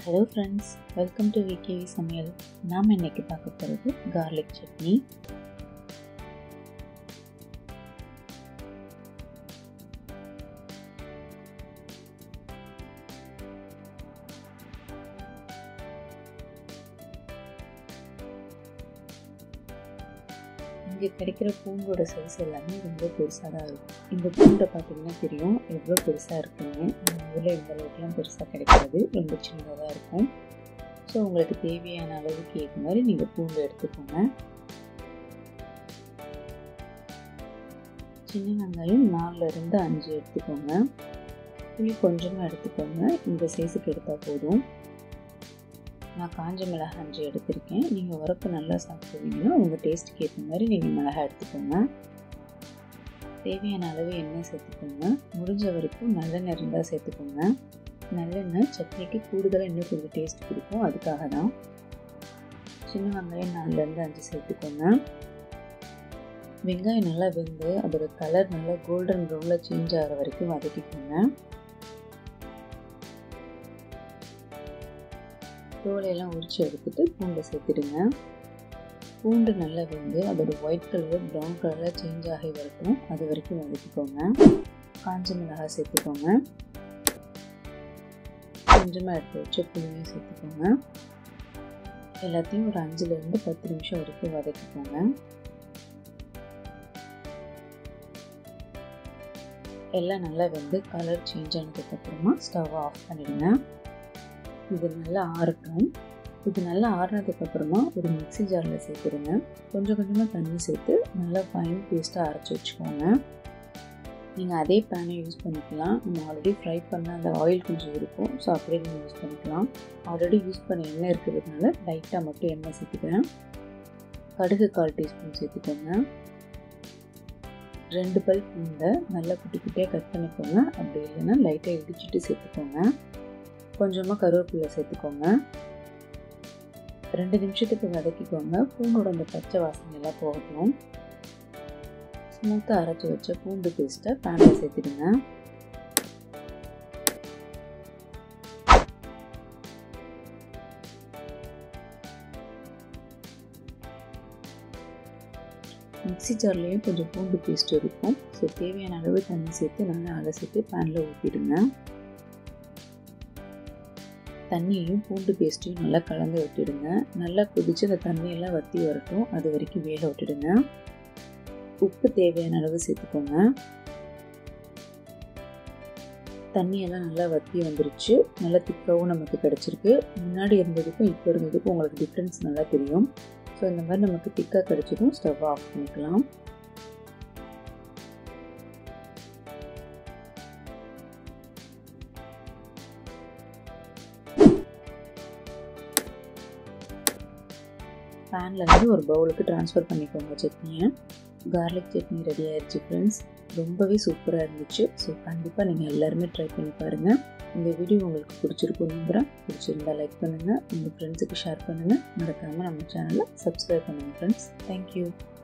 hello friends welcome to VKV சமையல் நாம் இன்னைக்கு பார்க்க போகிறது கார்லிக் சட்னி இங்கே கிடைக்கிற பூண்டோட சைஸ் எல்லாமே ரொம்ப பெருசாக தான் இருக்கும் இந்த பூண்டை பார்த்தீங்கன்னா தெரியும் எவ்வளோ பெருசாக இருக்குன்னு நம்ம ஊரில் இந்த அளவுக்குலாம் பெருசாக கிடைக்காது ரொம்ப சின்னதாக தான் இருக்கும் ஸோ உங்களுக்கு தேவையான அளவுக்கு ஏற்ற மாதிரி நீங்கள் பூண்டு எடுத்துக்கோங்க சின்ன வெங்காயம் நாலுலேருந்து அஞ்சு எடுத்துக்கோங்க புளி கொஞ்சமாக எடுத்துக்கோங்க இந்த சைஸுக்கு எடுத்தால் போதும் நான் காஞ்ச மிளகாய் அஞ்சு எடுத்திருக்கேன் நீங்கள் உரப்பு நல்லா சாப்பிடுவீங்கன்னா உங்கள் டேஸ்ட்டுக்கு ஏற்ற மாதிரி நீங்கள் மிளகாய் எடுத்துக்கோங்க தேவையான அளவு எண்ணெய் சேர்த்துக்கோங்க முடிஞ்ச வரைக்கும் நல்லெண்ணெய் இருந்தால் சேர்த்துக்கோங்க நல்லெண்ணெய் சட்னிக்கு கூடுதலாக இன்னும் கொஞ்சம் டேஸ்ட் கொடுக்கும் அதுக்காக தான் சின்ன வெங்காயம் நாலுலேருந்து அஞ்சு சேர்த்துக்கோங்க வெங்காயம் நல்லா வெந்து அதோட கலர் நல்லா கோல்டன் ப்ரௌனில் சேஞ்ச் ஆகிற வரைக்கும் வதக்கிக்கோங்க தோலையெல்லாம் உரிச்சு எடுத்துட்டு பூண்டை சேர்த்துடுங்க பூண்டு நல்லா வெந்து அதோட ஒயிட் கலர் ப்ரௌன் கலரில் சேஞ்ச் ஆகி வரட்டும் அது வரைக்கும் வதக்கிக்கோங்க காஞ்ச மிளகாய் சேர்த்துக்கோங்க கொஞ்சமாக எடுத்து வச்ச புளியும் சேர்த்துக்கோங்க எல்லாத்தையும் ஒரு அஞ்சுலேருந்து பத்து நிமிஷம் வரைக்கும் வதக்கிக்கோங்க எல்லாம் நல்லா வெந்து கலர் சேஞ்ச் ஆனதுக்கப்புறமா ஸ்டவ் ஆஃப் பண்ணிடுங்க இது நல்லா ஆறட்டும் இது நல்லா ஆறினதுக்கப்புறமா ஒரு மிக்சி ஜாரில் சேர்த்துடுங்க கொஞ்சம் கொஞ்சமாக தண்ணி சேர்த்து நல்லா ஃபைன் பேஸ்ட்டாக அரைச்சி வச்சுக்கோங்க நீங்கள் அதே பேனை யூஸ் பண்ணிக்கலாம் நம்ம ஆல்ரெடி ஃப்ரை பண்ண அந்த ஆயில் கொஞ்சம் இருக்கும் ஸோ அப்படியே நீங்கள் யூஸ் பண்ணிக்கலாம் ஆல்ரெடி யூஸ் பண்ண எண்ணெய் இருக்கிறதுனால லைட்டாக மட்டும் எண்ணெய் சேர்த்துக்கிறேன் கடுகு கால் டீஸ்பூன் சேர்த்துக்கோங்க ரெண்டு பல் பூண்டை நல்லா குட்டி குட்டியாக கட் பண்ணிக்கோங்க அப்படி இல்லைன்னா லைட்டாக இடிச்சிட்டு சேர்த்துக்கோங்க கொஞ்சமாக கருவேப்பிலை சேர்த்துக்கோங்க ரெண்டு நிமிஷத்துக்கு வதக்கிக்கோங்க பூண்டோட அந்த பச்சை வாசனை எல்லாம் போகட்டும் ஸ்மூத்தாக அரைச்சி வச்ச பூண்டு பேஸ்ட்டை பேனில் சேர்த்துடுங்க மிக்சி ஜார்லேயும் கொஞ்சம் பூண்டு பேஸ்ட் இருக்கும் ஸோ தேவையான அளவு தண்ணி சேர்த்து நல்லா அலசிட்டு பேனில் ஊற்றிடுங்க தண்ணியையும் பூண்டு பேஸ்ட்டையும் நல்லா கலந்து விட்டுடுங்க நல்லா கொதித்து அந்த தண்ணியெல்லாம் வற்றி வரட்டும் அது வரைக்கும் வேக விட்டுடுங்க உப்பு தேவையான அளவு சேர்த்துக்கோங்க தண்ணியெல்லாம் நல்லா வற்றி வந்துருச்சு நல்லா திக்காகவும் நமக்கு கிடச்சிருக்கு முன்னாடி இருந்ததுக்கும் இப்போ இருந்ததுக்கும் உங்களுக்கு டிஃப்ரென்ஸ் நல்லா தெரியும் ஸோ இந்த மாதிரி நமக்கு திக்காக கிடச்சதும் ஸ்டவ் ஆஃப் பண்ணிக்கலாம் பேன்லேருந்து ஒரு பவுலுக்கு ட்ரான்ஸ்ஃபர் பண்ணிக்கோங்க சட்னியை கார்லிக் சட்னி ரெடி ஆயிடுச்சு ஃப்ரெண்ட்ஸ் ரொம்பவே சூப்பராக இருந்துச்சு ஸோ கண்டிப்பாக நீங்கள் எல்லாருமே ட்ரை பண்ணி பாருங்கள் இந்த வீடியோ உங்களுக்கு பிடிச்சிருக்கும் நம்புகிறேன் பிடிச்சிருந்தா லைக் பண்ணுங்கள் உங்கள் ஃப்ரெண்ட்ஸுக்கு ஷேர் பண்ணுங்கள் மறக்காமல் நம்ம சேனலை சப்ஸ்கிரைப் பண்ணுங்கள் ஃப்ரெண்ட்ஸ் தேங்க்யூ